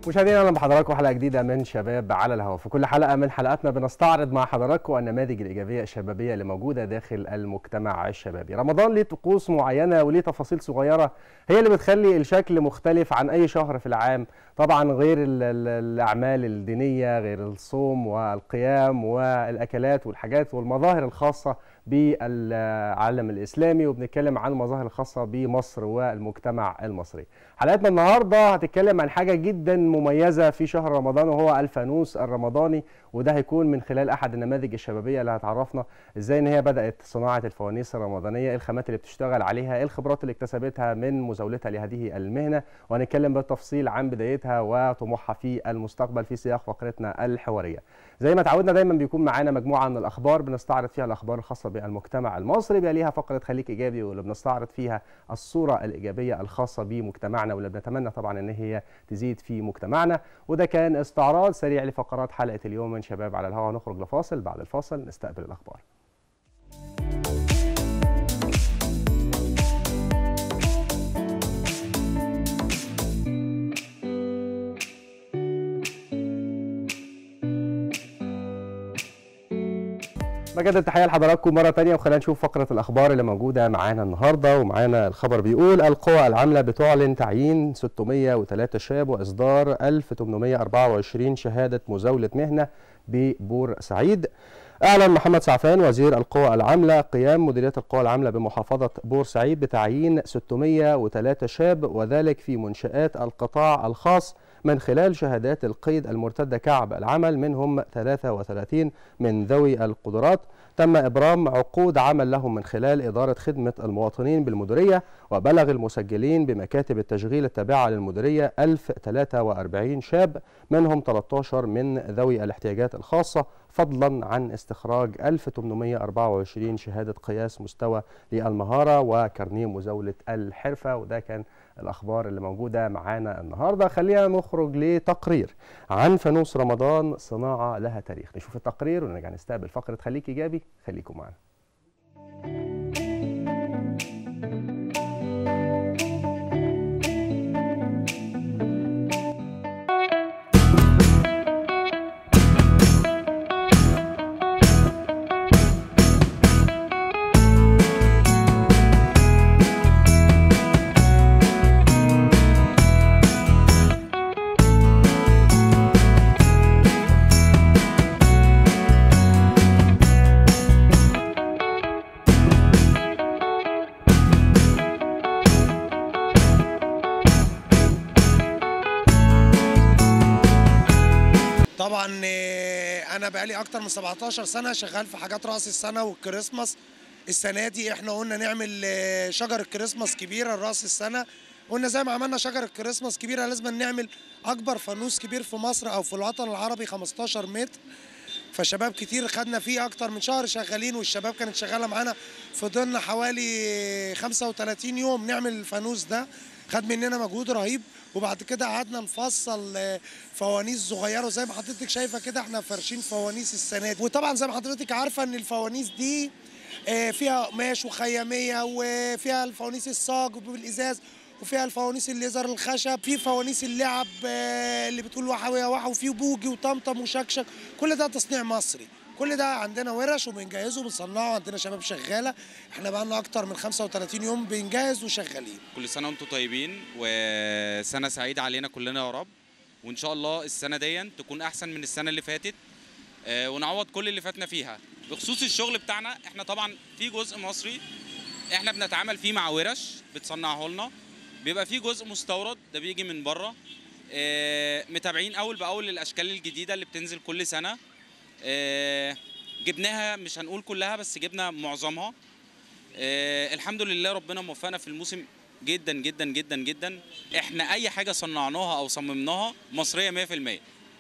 مشاهدينا اهلا بحضراتكم حلقه جديده من شباب على الهواء في كل حلقه من حلقاتنا بنستعرض مع حضراتكم النماذج الايجابيه الشبابيه اللي موجوده داخل المجتمع الشبابي رمضان ليه طقوس معينه وليه تفاصيل صغيره هي اللي بتخلي الشكل مختلف عن اي شهر في العام طبعا غير ال- ال- الاعمال الدينيه غير الصوم والقيام والاكلات والحاجات والمظاهر الخاصه بالعالم الاسلامي وبنتكلم عن المظاهر الخاصه بمصر والمجتمع المصري حلقتنا النهارده هتتكلم عن حاجه جدا مميزه في شهر رمضان وهو الفانوس الرمضاني وده هيكون من خلال احد النماذج الشبابيه اللي هتعرفنا ازاي ان هي بدات صناعه الفوانيس الرمضانيه إيه الخامات اللي بتشتغل عليها إيه الخبرات اللي اكتسبتها من مزاولتها لهذه المهنه وهنتكلم بالتفصيل عن بدايتها وطموحها في المستقبل في سياق فقرتنا الحواريه زي ما تعودنا دايما بيكون معانا مجموعه من الاخبار بنستعرض فيها الاخبار الخاصه بالمجتمع المصري بيبقى ليها فقره خليك ايجابي واللي بنستعرض فيها الصوره الايجابيه الخاصه بمجتمعنا واللي بنتمنى طبعا ان هي تزيد في مجتمعنا وده كان استعراض سريع لفقرات حلقه اليوم من شباب على الهواء نخرج لفاصل بعد الفاصل نستقبل الاخبار بجد التحيه لحضراتكم مره تانية وخلينا نشوف فقره الاخبار اللي موجوده معانا النهارده ومعانا الخبر بيقول القوى العامله بتعلن تعيين 603 شاب واصدار 1824 شهاده مزاوله مهنه ببورسعيد أعلن محمد سعفان وزير القوى العاملة قيام مديرية القوى العاملة بمحافظة بورسعيد بتعيين 603 شاب وذلك في منشآت القطاع الخاص من خلال شهادات القيد المرتدة كعب العمل منهم 33 من ذوي القدرات تم إبرام عقود عمل لهم من خلال إدارة خدمة المواطنين بالمديرية وبلغ المسجلين بمكاتب التشغيل التابعة للمديرية 1043 شاب منهم 13 من ذوي الاحتياجات الخاصة فضلا عن استخراج 1824 شهادة قياس مستوى للمهارة وكارنيه مزاولة الحرفة وده كان الأخبار اللي موجودة معانا النهاردة خلينا نخرج لتقرير عن فانوس رمضان صناعة لها تاريخ نشوف التقرير ونرجع نستقبل فقرة خليك إيجابي خليكم معنا طبعا آه، انا بقالي اكتر من 17 سنه شغال في حاجات راس السنه والكريسماس السنه دي احنا قلنا نعمل آه، شجره كريسماس كبيره راس السنه قلنا زي ما عملنا شجره كريسماس كبيره لازم نعمل اكبر فانوس كبير في مصر او في الوطن العربي 15 متر فشباب كتير خدنا فيه اكتر من شهر شغالين والشباب كانت شغاله معانا فضلنا حوالي 35 يوم نعمل الفانوس ده خد مننا مجهود رهيب وبعد كده قعدنا نفصل آه، فوانيس صغيره وزي ما حضرتك شايفه كده احنا فارشين فوانيس السنه دي وطبعا زي ما حضرتك عارفه ان الفوانيس دي آه، فيها قماش وخياميه وفيها الفوانيس الصاج بالازاز وفيها الفوانيس الليزر الخشب في فوانيس اللعب آه، اللي بتقول وحوي يا وحو وفي بوجي وطمطم وشكشك كل ده تصنيع مصري كل ده عندنا ورش وبنجهزه وبنصنعه عندنا شباب شغاله احنا بقالنا اكتر من 35 يوم بنجهز وشغالين كل سنه وانتم طيبين وسنه سعيده علينا كلنا يا رب وان شاء الله السنه دي تكون احسن من السنه اللي فاتت آه، ونعوض كل اللي فاتنا فيها بخصوص الشغل بتاعنا احنا طبعا في جزء مصري احنا بنتعامل فيه مع ورش بتصنعه لنا بيبقى في جزء مستورد ده بيجي من بره آه، متابعين اول باول الاشكال الجديده اللي بتنزل كل سنه آه، جبناها مش هنقول كلها بس جبنا معظمها آه، الحمد لله ربنا موفقنا في الموسم جدا جدا جدا جدا احنا اي حاجه صنعناها او صممناها مصريه 100%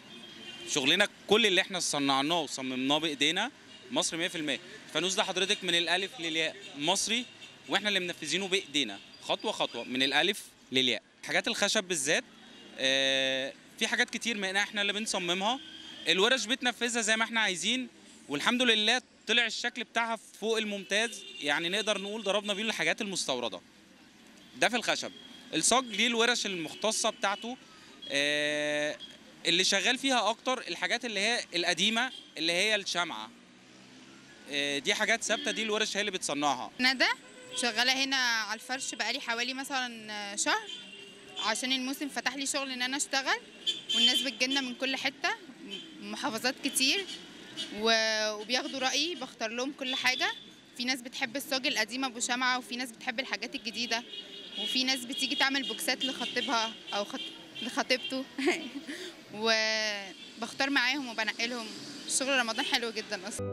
شغلنا كل اللي احنا صنعناه وصممناه بايدينا مصر 100% الفانوس ده حضرتك من الالف للياء مصري واحنا اللي منفذينه بايدينا خطوه خطوه من الالف للياء حاجات الخشب بالذات آه، في حاجات كتير منها احنا اللي بنصممها الورش بتنفذها زي ما احنا عايزين والحمد لله طلع الشكل بتاعها فوق الممتاز يعني نقدر نقول ضربنا بيه الحاجات المستورده ده في الخشب الصاج ليه الورش المختصه بتاعته آه، اللي شغال فيها اكتر الحاجات اللي هي القديمه اللي هي الشمعه آه، دي حاجات ثابته دي الورش هي اللي بتصنعها ندى شغالة هنا على الفرش بقالي حوالي مثلا شهر عشان الموسم فتح لي شغل ان انا اشتغل والناس بتجيلنا من كل حتة محافظات كتير و- وبياخدوا رأيي بختار لهم كل حاجة في ناس بتحب الصاج القديم ابو شمعة وفي ناس بتحب الحاجات الجديدة وفي ناس بتيجي تعمل بوكسات لخطيبها او خط... لخطيبته وبختار معاهم وبنقلهم شغل رمضان حلو جدا اصلا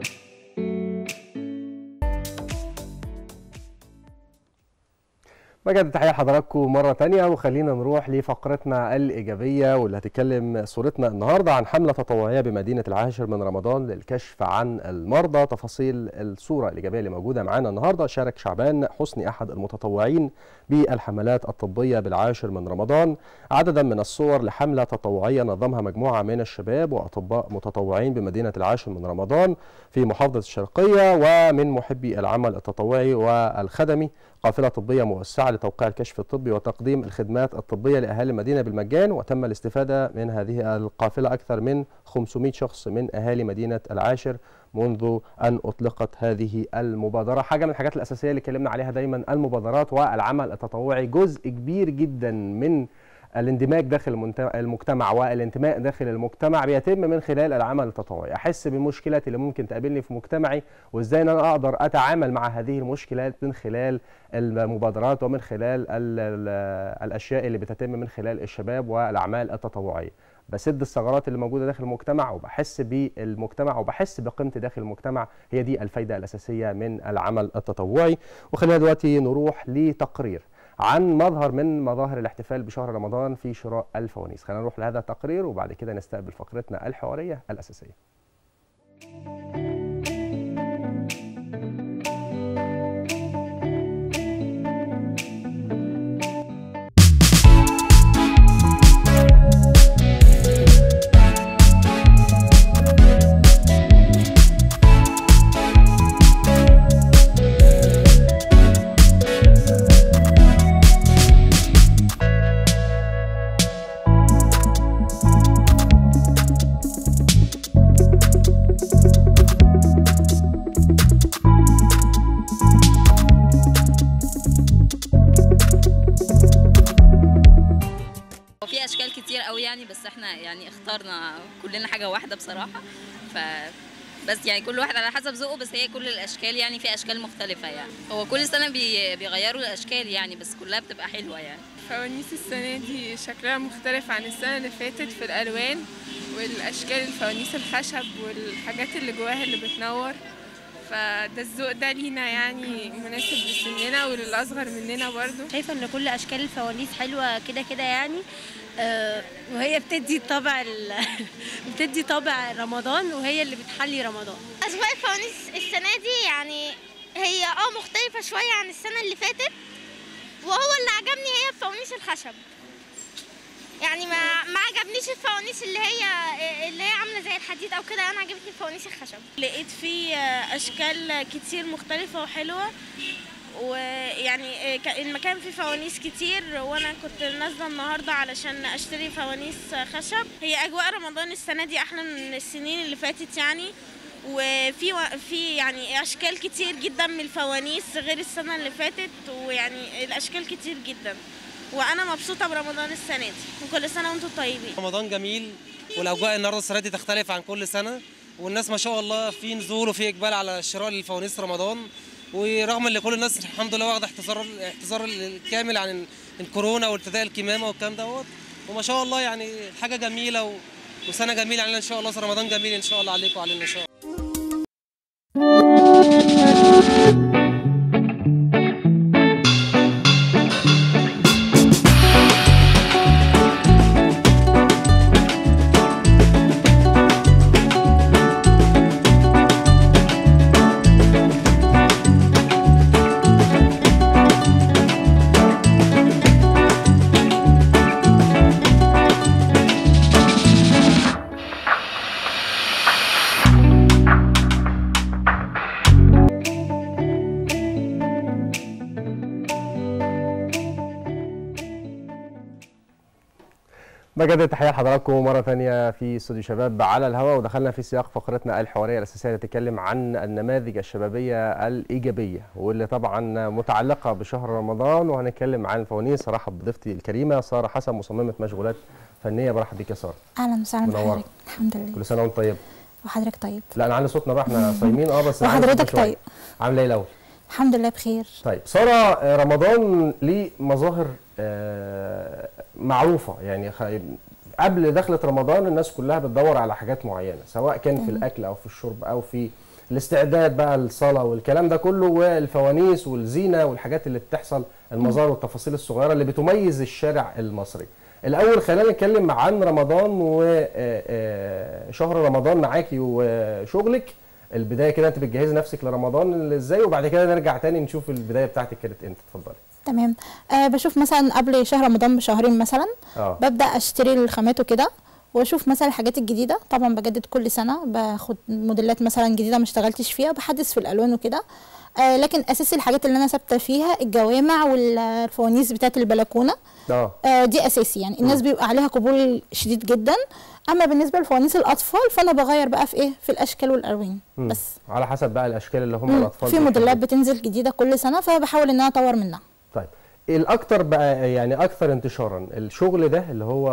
بجد تحية لحضراتكم مرة تانية وخلينا نروح لفقرتنا الإيجابية واللي هتكلم صورتنا النهاردة عن حملة تطوعية بمدينة العاشر من رمضان للكشف عن المرضى تفاصيل الصورة الإيجابية اللي موجودة معانا النهاردة شارك شعبان حسني أحد المتطوعين بالحملات الطبية بالعاشر من رمضان عددا من الصور لحملة تطوعية نظمها مجموعة من الشباب وأطباء متطوعين بمدينة العاشر من رمضان في محافظة الشرقية ومن محبي العمل التطوعي والخدمي قافلة طبية موسعة لتوقيع الكشف الطبي وتقديم الخدمات الطبية لأهالي المدينة بالمجان وتم الاستفادة من هذه القافلة أكثر من 500 شخص من أهالي مدينة العاشر منذ أن أطلقت هذه المبادرة حاجة من الحاجات الأساسية اللي اتكلمنا عليها دايما المبادرات والعمل التطوعي جزء كبير جدا من الاندماج داخل المنت- المجتمع والانتماء داخل المجتمع بيتم من خلال العمل التطوعي احس بالمشكلات اللي ممكن تقابلني في مجتمعي وازاي ان انا اقدر اتعامل مع هذه المشكلات من خلال المبادرات ومن خلال ال ال الاشياء اللي بتتم من خلال الشباب والاعمال التطوعيه بسد الثغرات اللي موجوده داخل المجتمع وبحس بالمجتمع وبحس بقيمتي داخل المجتمع هي دي الفايده الاساسيه من العمل التطوعي وخلينا دلوقتي نروح لتقرير عن مظهر من مظاهر الاحتفال بشهر رمضان في شراء الفوانيس خلينا نروح لهذا التقرير وبعد كده نستقبل فقرتنا الحواريه الاساسيه وفي اشكال كتير قوي يعني بس احنا يعني اخترنا كلنا حاجه واحده بصراحه ف بس يعني كل واحد على حسب ذوقه بس هي كل الاشكال يعني في اشكال مختلفه يعني هو كل سنه بي بيغيروا الاشكال يعني بس كلها بتبقى حلوه يعني فوانيس السنة دي شكلها مختلف عن السنة اللي فاتت في الألوان والأشكال الفوانيس الخشب والحاجات اللي جواها اللي بتنور فده الذوق ده لينا يعني مناسب لسننا وللأصغر مننا برضو شايفه ان كل اشكال الفوانيس حلوه كده كده يعني آه، وهي بتدي طابع ال... بتدي طابع رمضان وهي اللي بتحلي رمضان أذواق الفوانيس السنة دي يعني هي اه مختلفة شوية عن السنة اللي فاتت وهو اللي عجبني هي الفوانيس الخشب يعني ما ما عجبنيش الفوانيس اللي هي اللي هي عاملة زي الحديد أو كده أنا عجبتني الفوانيس الخشب لقيت فيه أشكال كتير مختلفة وحلوة ويعني ك- المكان فيه فوانيس كتير وانا كنت نازله النهارده علشان اشتري فوانيس خشب هي اجواء رمضان السنه دي احلى من السنين اللي فاتت يعني وفي و- في يعني اشكال كتير جدا من الفوانيس غير السنه اللي فاتت ويعني الاشكال كتير جدا وانا مبسوطه برمضان السنه دي وكل سنه وانتم طيبين رمضان جميل والاجواء النهارده السنه دي تختلف عن كل سنه والناس ما شاء الله في نزول وفي اقبال على شراء الفوانيس رمضان ورغم ان كل الناس الحمد لله واخده احتذار احتذار الكامل عن ال- الكورونا وارتداء الكمامه والكلام دوت وما شاء الله يعني حاجه جميله و... وسنه جميله علينا ان شاء الله رمضان جميل ان شاء الله عليكم وعلينا ان شاء الله بجد تحية لحضراتكم مرة ثانية في استوديو شباب على الهواء ودخلنا في سياق فقرتنا الحوارية الأساسية اللي تتكلم عن النماذج الشبابية الإيجابية واللي طبعا متعلقة بشهر رمضان وهنتكلم عن الفوانيس رحب بضيفتي الكريمة سارة حسن مصممة مشغولات فنية برحب بيك يا سارة اهلا وسهلا منورة. بحضرتك الحمد لله كل سنة وأنت طيب وحضرتك طيب لا أنا عندي صوتنا بقى احنا صايمين اه بس عندي وحضرتك صوتنا شوية. طيب عاملة إيه الأول؟ الحمد لله بخير طيب ساره آه، رمضان ليه مظاهر آه، معروفه يعني خ- قبل دخلة رمضان الناس كلها بتدور على حاجات معينه سواء كان في الاكل او في الشرب او في الاستعداد بقى للصلاه والكلام ده كله والفوانيس والزينه والحاجات اللي بتحصل المظاهر والتفاصيل الصغيره اللي بتميز الشارع المصري. الاول خلينا نتكلم عن رمضان وشهر رمضان معاكي وشغلك البدايه كده انت بتجهزي نفسك لرمضان ازاي وبعد كده نرجع تاني نشوف البدايه بتاعتك كانت امتى اتفضلي تمام أه بشوف مثلا قبل شهر رمضان بشهرين مثلا اه ببدا اشتري الخامات وكده واشوف مثلا الحاجات الجديده طبعا بجدد كل سنه باخد موديلات مثلا جديده ما اشتغلتش فيها بحدث في الالوان وكده آه لكن اساسي الحاجات اللي انا ثابته فيها الجوامع والفوانيس بتاعه البلكونه اه آه دي اساسي يعني الناس بيبقى عليها قبول شديد جدا اما بالنسبه لفوانيس الاطفال فانا بغير بقى في ايه في الاشكال والالوان مم. بس على حسب بقى الاشكال اللي هم مم. الاطفال في موديلات بيحبوا. بتنزل جديده كل سنه فبحاول ان انا اطور منها طيب الاكتر بقى يعني اكثر انتشارا الشغل ده اللي هو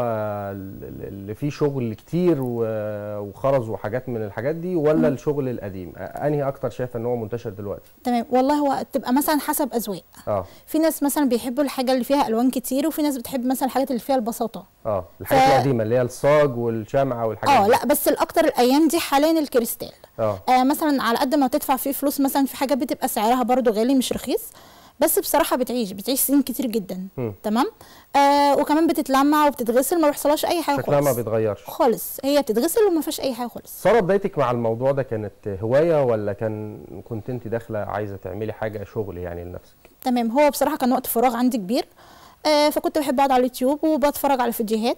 ال- اللي فيه شغل كتير و- وخرز وحاجات من الحاجات دي ولا الشغل القديم انهي اكتر شايفه ان هو منتشر دلوقتي تمام والله هو تبقى مثلا حسب اذواق اه في ناس مثلا بيحبوا الحاجه اللي فيها الوان كتير وفي ناس بتحب مثلا الحاجات اللي فيها البساطه اه الحاجات ف- القديمه اللي هي الصاج والشمعه والحاجات اه دي. لا بس الاكتر الايام دي حاليا الكريستال اه آه مثلا على قد ما تدفع فيه فلوس مثلا في حاجات بتبقى سعرها برضو غالي مش رخيص بس بصراحه بتعيش بتعيش سنين كتير جدا مم. تمام آه وكمان بتتلمع وبتتغسل ما بيحصلهاش اي حاجه شكلها ما خالص بيتغيرش خالص هي بتتغسل وما فيهاش اي حاجه خالص ساره بدايتك مع الموضوع ده كانت هوايه ولا كان كنت انت داخله عايزه تعملي حاجه شغل يعني لنفسك تمام هو بصراحه كان وقت فراغ عندي كبير آه فكنت بحب اقعد على اليوتيوب وبتفرج على فيديوهات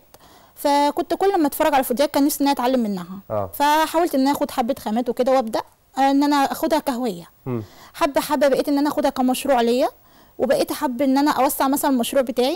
فكنت كل ما اتفرج على فيديوهات كان نفسي ان انا اتعلم منها اه فحاولت ان انا اخد حبه خامات وكده وابدا آه، ان انا اخدها كهويه مم. حبه حبه بقيت ان انا اخدها كمشروع ليا وبقيت احب ان انا اوسع مثلا المشروع بتاعي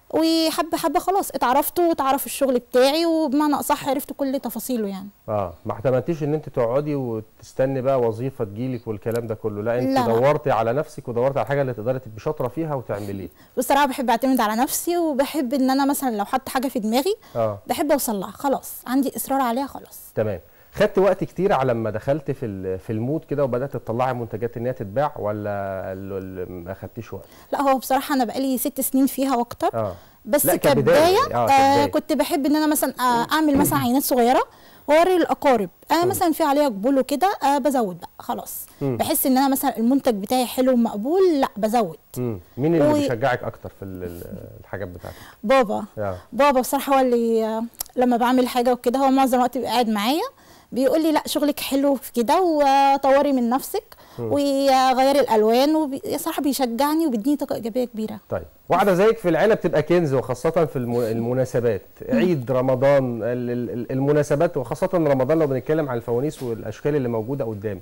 وحبه حبه خلاص اتعرفت وتعرف الشغل بتاعي وبمعنى اصح عرفت كل تفاصيله يعني اه ما اعتمدتيش ان انت تقعدي وتستني بقى وظيفه تجيلك والكلام ده كله لا انت لا، لا. دورتي على نفسك ودورتي على حاجه اللي تقدري تبقي شاطره فيها وتعمليه بصراحه بحب اعتمد على نفسي وبحب ان انا مثلا لو حط حاجه في دماغي اه بحب اوصل لها خلاص عندي اصرار عليها خلاص تمام خدت وقت كتير على لما دخلت في ال- في المود كده وبدات تطلعي منتجات ان هي تتباع ولا ال- ال- ما خدتيش وقت لا هو بصراحه انا بقالي ست سنين فيها واكتر اه بس لا، كبداية كبدايه يعني. آه، آه كبداية. كنت بحب ان انا مثلا آه اعمل مثلا عينات صغيره واوري الاقارب آه مثلا في عليها قبول وكده آه بزود بقى خلاص مم. بحس ان انا مثلا المنتج بتاعي حلو ومقبول لا بزود مم. مين اللي و- بيشجعك اكتر في ال- ال- الحاجات بتاعتك بابا اه بابا بصراحه هو اللي آه، لما بعمل حاجه وكده هو معظم الوقت بيبقى قاعد معايا بيقول لي لا شغلك حلو في كده وطوري من نفسك وغيري الالوان وصراحه بيشجعني وبيديني طاقه ايجابيه كبيره طيب واحده زيك في العيله بتبقى كنز وخاصه في الم- المناسبات عيد رمضان ال- ال- المناسبات وخاصه رمضان لو بنتكلم عن الفوانيس والاشكال اللي موجوده قدامي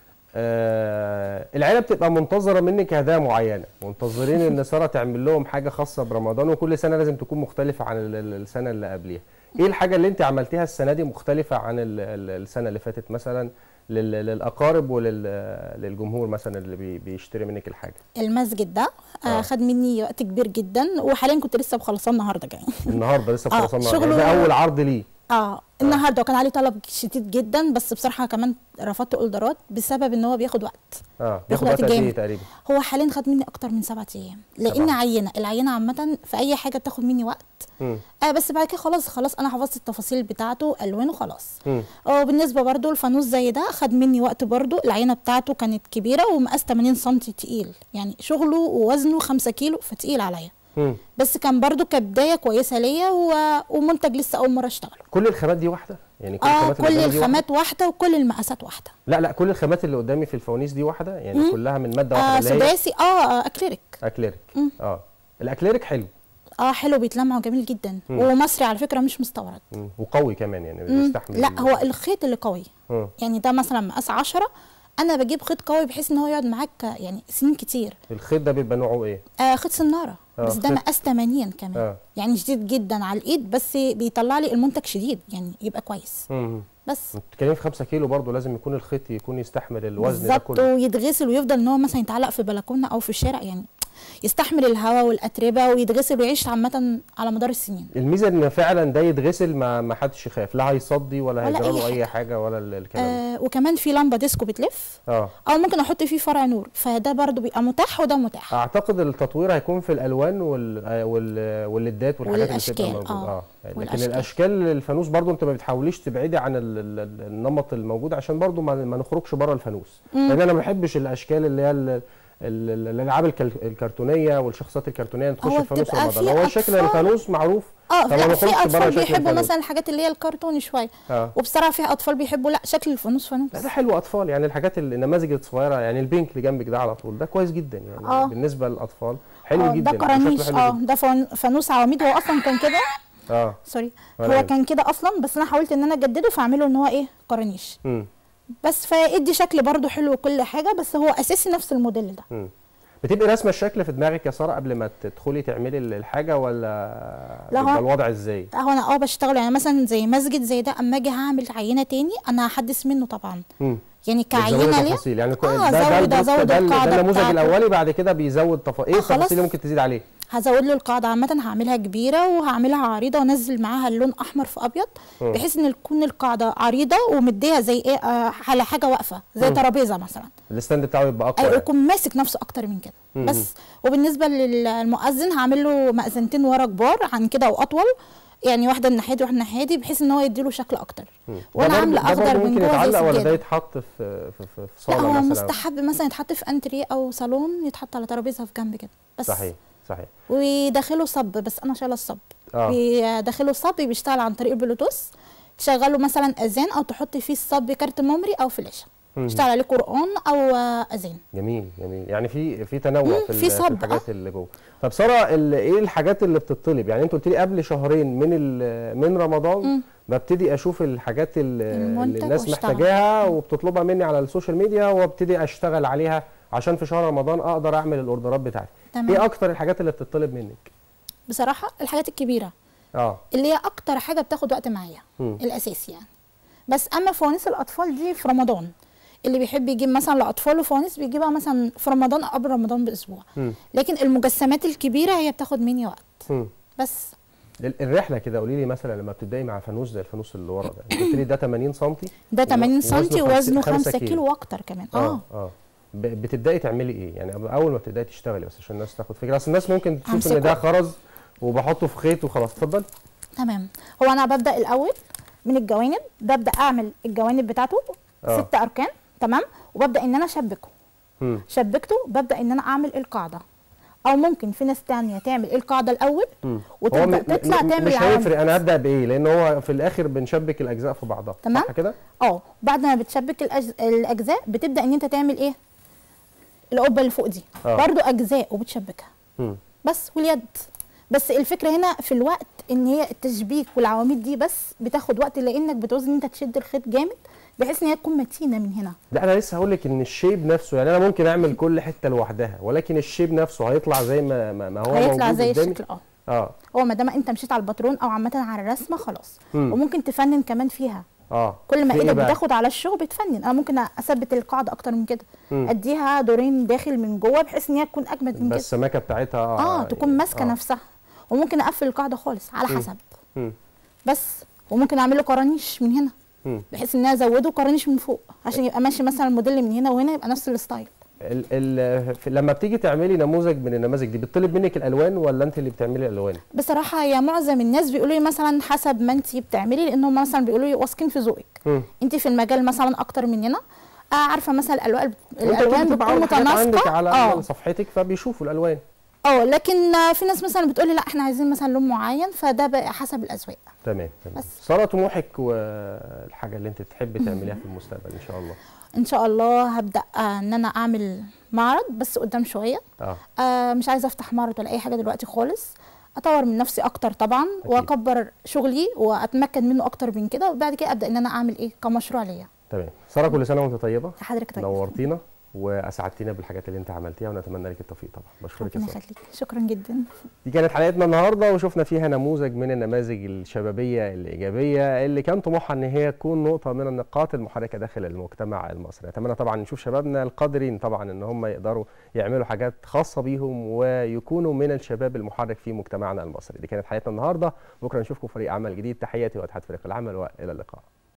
آه العيله بتبقى منتظره منك هدايا معينه منتظرين ان ساره تعمل لهم حاجه خاصه برمضان وكل سنه لازم تكون مختلفه عن ال- ال- السنه اللي قبليها ايه الحاجه اللي انت عملتيها السنه دي مختلفه عن ال- ال- السنه اللي فاتت مثلا لل- للاقارب وللجمهور مثلا اللي بي- بيشتري منك الحاجه المسجد ده آه. آه. خد مني وقت كبير جدا وحاليا كنت لسه مخلصاه النهارده كمان النهارده لسه آه، خلصنا شغله- ده اول عرض ليه اه النهارده وكان عليه طلب شديد جدا بس بصراحه كمان رفضت اوردرات بسبب ان هو بياخد وقت اه بياخد بياخد وقت وقت قد ايه جامد. تقريبا هو حاليا خد مني اكتر من سبعة ايام لان سبعة. عينه العينه عامه في اي حاجه بتاخد مني وقت مم. آه بس بعد كده خلاص خلاص انا حفظت التفاصيل بتاعته الوانه خلاص مم. اه بالنسبه برضو الفانوس زي ده خد مني وقت برضو العينه بتاعته كانت كبيره ومقاس 80 سم تقيل يعني شغله ووزنه 5 كيلو فتقيل عليا مم. بس كان برضو كبدايه كويسه ليا و... ومنتج لسه اول مره اشتغله كل الخامات دي واحده يعني كل اه الخامات اللي كل قدامي دي واحدة؟ الخامات واحده وكل المقاسات واحده لا لا كل الخامات اللي قدامي في الفوانيس دي واحده يعني مم. كلها من ماده آه واحده اللي هي سداسي اه آه، اكليريك اكليريك مم. اه الاكليريك حلو اه حلو بيتلمع وجميل جدا مم. ومصري على فكره مش مستورد مم. وقوي كمان يعني مم. بيستحمل لا هو الخيط اللي قوي مم. يعني ده مثلا مقاس 10 انا بجيب خيط قوي بحيث ان هو يقعد معاك يعني سنين كتير الخيط ده بيبقى نوعه ايه آه خيط سناره آه. بس ده مقاس 80 كمان اه يعني شديد جدا على الايد بس بيطلع لي المنتج شديد يعني يبقى كويس مم. بس بتتكلمي في 5 كيلو برضه لازم يكون الخيط يكون يستحمل الوزن ده بالظبط كله ويتغسل ويفضل ان هو مثلا يتعلق في بلكونه او في الشارع يعني يستحمل الهواء والاتربه ويتغسل ويعيش عامه على مدار السنين الميزه ان فعلا ده يتغسل ما ما حدش يخاف لا هيصدي ولا ولا هيجرى له أي اي حاجه ولا ال- الكلام ده آه وكمان في لمبه ديسكو بتلف اه او ممكن احط فيه فرع نور فده برضو بيبقى متاح وده متاح اعتقد التطوير هيكون في الالوان وال آه، وال والليدات والحاجات اللي بتبقى والأشكال، موجوده آه. لكن والأشكال. الاشكال الفانوس برضو انت ما بتحاوليش تبعدي عن ال- ال- ال- النمط الموجود عشان برضو ما, ما نخرجش بره الفانوس مم. لان انا ما بحبش الاشكال اللي هي ال- ال- ال- الالعاب الكل- الكرتونيه والشخصيات الكرتونيه تخش هو في فانوس بتبقى رمضان في هو شكل أطفال- الفانوس معروف اه فما لا في نخرجش بره اطفال شكل بيحبوا الفانوس. مثلا الحاجات اللي هي الكرتون شويه اه وبصراحه في اطفال بيحبوا لا شكل الفانوس فانوس لا ده حلو اطفال يعني الحاجات ال- النماذج الصغيره يعني البينك اللي جنبك ده على طول ده كويس جدا يعني آه. بالنسبه للاطفال حلو آه، جدا ده وشكله قرانيش حلو اه جدا. ده فان- فانوس عواميد هو اصلا كان كده اه سوري ولا هو يهمك. كان كده اصلا بس انا حاولت ان انا اجدده فاعمله ان هو ايه قرانيش مم. بس فادي شكل برضو حلو وكل حاجه بس هو اساسي نفس الموديل ده مم. بتبقي راسمه الشكل في دماغك يا ساره قبل ما تدخلي تعملي ال- الحاجه ولا لا، هو- بيبقى الوضع ازاي؟ هو انا اه بشتغل يعني مثلا زي مسجد زي ده اما اجي هعمل عينه تاني انا هحدث منه طبعا مم. يعني بتزودي كعينه ليه تفاصيل يعني كو- آه، ده ده زود- البوست- أزود ده, ال- ده القاعدة النموذج بتاعته. الاولي بعد كده بيزود تفاصيل ايه آه، التفاصيل خلاص. اللي ممكن تزيد عليه؟ هزود له القاعده عامه هعملها كبيره وهعملها عريضه وانزل معاها اللون احمر في ابيض مم. بحيث ان تكون القاعده عريضه ومديها زي ايه آه على حاجه واقفه زي مم. ترابيزه مثلا الستاند بتاعه يبقى اقوى أي يعني. يكون ماسك نفسه اكتر من كده مم. بس وبالنسبه للمؤذن هعمل له مأذنتين ورا كبار عن كده واطول يعني واحده الناحيه دي واحده الناحيه دي بحيث ان هو يديله شكل اكتر مم. وانا ده برضه- عامله ده برضه اخضر من ممكن جوه زي يتعلق ولا ده السجادة. يتحط في في في, في لا صاله هو مثلا؟ مستحب مثلا يتحط في انتريه او صالون يتحط على ترابيزه في جنب كده بس صحيح صحيح ويدخله صب بس انا شايله الصب اه بيدخله الصب بيشتغل عن طريق البلوتوث تشغله مثلا اذان او تحط فيه الصب كارت ميموري او فلاشه مم. يشتغل عليه قران او آه، اذان جميل جميل يعني في في تنوع مم، في, في ال- في صب، الحاجات اللي جوه طب ساره ال- ايه الحاجات اللي بتطلب يعني انت قلت لي قبل شهرين من ال- من رمضان مم. ببتدي اشوف الحاجات ال- اللي المنتج الناس واشتغل. محتاجاها وبتطلبها مني على السوشيال ميديا وابتدي اشتغل عليها عشان في شهر رمضان اقدر اعمل الاوردرات بتاعتي تمام. ايه اكتر الحاجات اللي بتطلب منك بصراحه الحاجات الكبيره اه اللي هي اكتر حاجه بتاخد وقت معايا مم. الاساسي يعني بس اما فوانيس الاطفال دي في رمضان اللي بيحب يجيب مثلا لاطفاله فوانيس بيجيبها مثلا في رمضان أو قبل رمضان باسبوع مم. لكن المجسمات الكبيره هي بتاخد مني وقت مم. بس ال- الرحله كده قولي لي مثلا لما بتبداي مع فانوس زي الفانوس اللي ورا ده انت قلت لي ده 80 سم ده 80 سم وزنه ووزنه خمسة 5 كيلو. كيلو واكتر كمان اه اه اه ب- بتبداي تعملي ايه يعني اول ما بتبداي تشتغلي بس عشان الناس تاخد فكره اصل الناس ممكن تشوف ان همسكه. ده خرز وبحطه في خيط وخلاص اتفضل تمام هو انا ببدا الاول من الجوانب ببدا اعمل الجوانب بتاعته آه. ست اركان تمام وببدا ان انا اشبكه مم. شبكته ببدا ان انا اعمل القاعده او ممكن في ناس تانية تعمل القاعده الاول مم. هو وتبدا م- م- تطلع م- تعمل مش العوامل. هيفرق انا هبدا بايه لان هو في الاخر بنشبك الاجزاء في بعضها تمام. صح كده اه بعد ما بتشبك الأج... الاجزاء بتبدا ان انت تعمل ايه القبه اللي فوق دي آه. برضو اجزاء وبتشبكها مم. بس واليد بس الفكره هنا في الوقت ان هي التشبيك والعواميد دي بس بتاخد وقت لانك بتعوز ان انت تشد الخيط جامد بحيث ان هي تكون متينه من هنا لا انا لسه هقول لك ان الشيب نفسه يعني انا ممكن اعمل كل حته لوحدها ولكن الشيب نفسه هيطلع زي ما ما ما هو هيطلع موجود زي قدامي الشكل اه اه هو ما دام انت مشيت على الباترون او عامه على الرسمه خلاص مم. وممكن تفنن كمان فيها اه كل ما في إيه ايدك بقى؟ بتاخد على الشغل بتفنن انا ممكن اثبت القاعده اكتر من كده مم. اديها دورين داخل من جوه بحيث ان هي تكون اجمد من بس كده السماكه بتاعتها اه تكون ماسكه آه. نفسها وممكن اقفل القاعده خالص على مم. حسب مم. بس وممكن اعمل له قرانيش من هنا مم. بحيث ان انا ازوده قرانيش من فوق عشان يبقى ماشي مثلا الموديل من هنا وهنا يبقى نفس الستايل ال ال في- لما بتيجي تعملي نموذج من النماذج دي بتطلب منك الالوان ولا انت اللي بتعملي الالوان بصراحه يا معظم الناس بيقولوا لي مثلا حسب ما انت بتعملي لانهم مثلا بيقولوا لي واثقين في ذوقك مم. انت في المجال مثلا اكتر مننا آه عارفه مثلا الالوان وانت الالوان بتكتب بتكون على حاجات عندك متناسقه على اه صفحتك فبيشوفوا الالوان اه لكن آه، في ناس مثلا بتقولي لا احنا عايزين مثلا لون معين فده بقى حسب الاذواق تمام تمام بس. ساره طموحك والحاجه اللي انت تحبي تعمليها في المستقبل ان شاء الله ان شاء الله هبدا آه، ان انا اعمل معرض بس قدام شويه اه آه مش عايزه افتح معرض ولا اي حاجه دلوقتي خالص اطور من نفسي اكتر طبعا أكيد. واكبر شغلي واتمكن منه اكتر من كده وبعد كده ابدا ان انا اعمل ايه كمشروع ليا تمام ساره كل سنه وانت طيبه حضرتك طيب نورتينا واسعدتينا بالحاجات اللي انت عملتيها ونتمنى لك التوفيق طبعا بشكرك يا ربنا ساره يخليك شكرا جدا دي كانت حلقتنا النهارده وشفنا فيها نموذج من النماذج الشبابيه الايجابيه اللي كان طموحها ان هي تكون نقطه من النقاط المحركه داخل المجتمع المصري اتمنى طبعا نشوف شبابنا القادرين طبعا ان هم يقدروا يعملوا حاجات خاصه بيهم ويكونوا من الشباب المحرك في مجتمعنا المصري دي كانت حلقتنا النهارده بكره نشوفكم فريق عمل جديد تحياتي واتحاد فريق العمل والى اللقاء